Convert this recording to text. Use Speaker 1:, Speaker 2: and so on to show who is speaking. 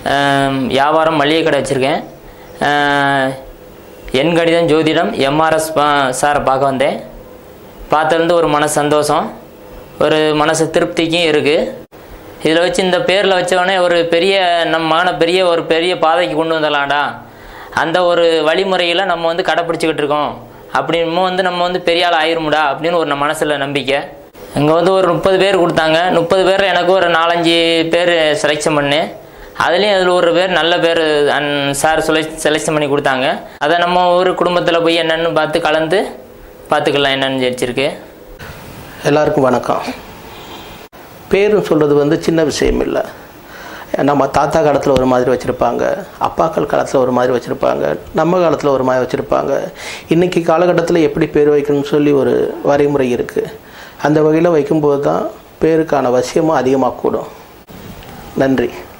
Speaker 1: ஆம், வியாபாரம் மளிகை கடை வச்சுருக்கேன் என் கணிதம் ஜோதிடம் எம்ஆர்எஸ் சாரை பார்க்க வந்தேன் பார்த்ததுலேருந்து ஒரு மன சந்தோஷம் ஒரு மனசு திருப்திக்கும் இருக்குது இதில் வச்சு இந்த பேரில் வச்சவொடனே ஒரு பெரிய நம்ம மகனை பெரிய ஒரு பெரிய பாதைக்கு கொண்டு வந்துடலாம்டா அந்த ஒரு வழிமுறையில் நம்ம வந்து கடைப்பிடிச்சிக்கிட்டு இருக்கோம் அப்படின்னு வந்து நம்ம வந்து பெரிய ஆள் ஆயிரும்டா அப்படின்னு ஒரு நம்ம மனசில் நம்பிக்கை இங்கே வந்து ஒரு முப்பது பேர் கொடுத்தாங்க முப்பது பேர் எனக்கு ஒரு நாலஞ்சு பேர் செலெக்ஷன் பண்ணேன் அதுலேயும் அதில் ஒரு பேர் நல்ல பேர் அன் சார் செலெக் செலெக்ஷன் பண்ணி கொடுத்தாங்க அதை நம்ம ஒரு குடும்பத்தில் போய் என்னென்னு பார்த்து கலந்து பார்த்துக்கலாம் என்னென்னு ஜெயிச்சிருக்கு
Speaker 2: எல்லாருக்கும் வணக்கம் பேருன்னு சொல்கிறது வந்து சின்ன விஷயம் இல்லை நம்ம தாத்தா காலத்தில் ஒரு மாதிரி வச்சுருப்பாங்க அப்பாக்கள் காலத்தில் ஒரு மாதிரி வச்சுருப்பாங்க நம்ம காலத்தில் ஒரு மாதிரி வச்சுருப்பாங்க இன்றைக்கி காலகட்டத்தில் எப்படி பேர் வைக்கணும்னு சொல்லி ஒரு வரைமுறை இருக்குது அந்த வகையில் வைக்கும்போது தான் பேருக்கான வசியமும் அதிகமாக கூடும் நன்றி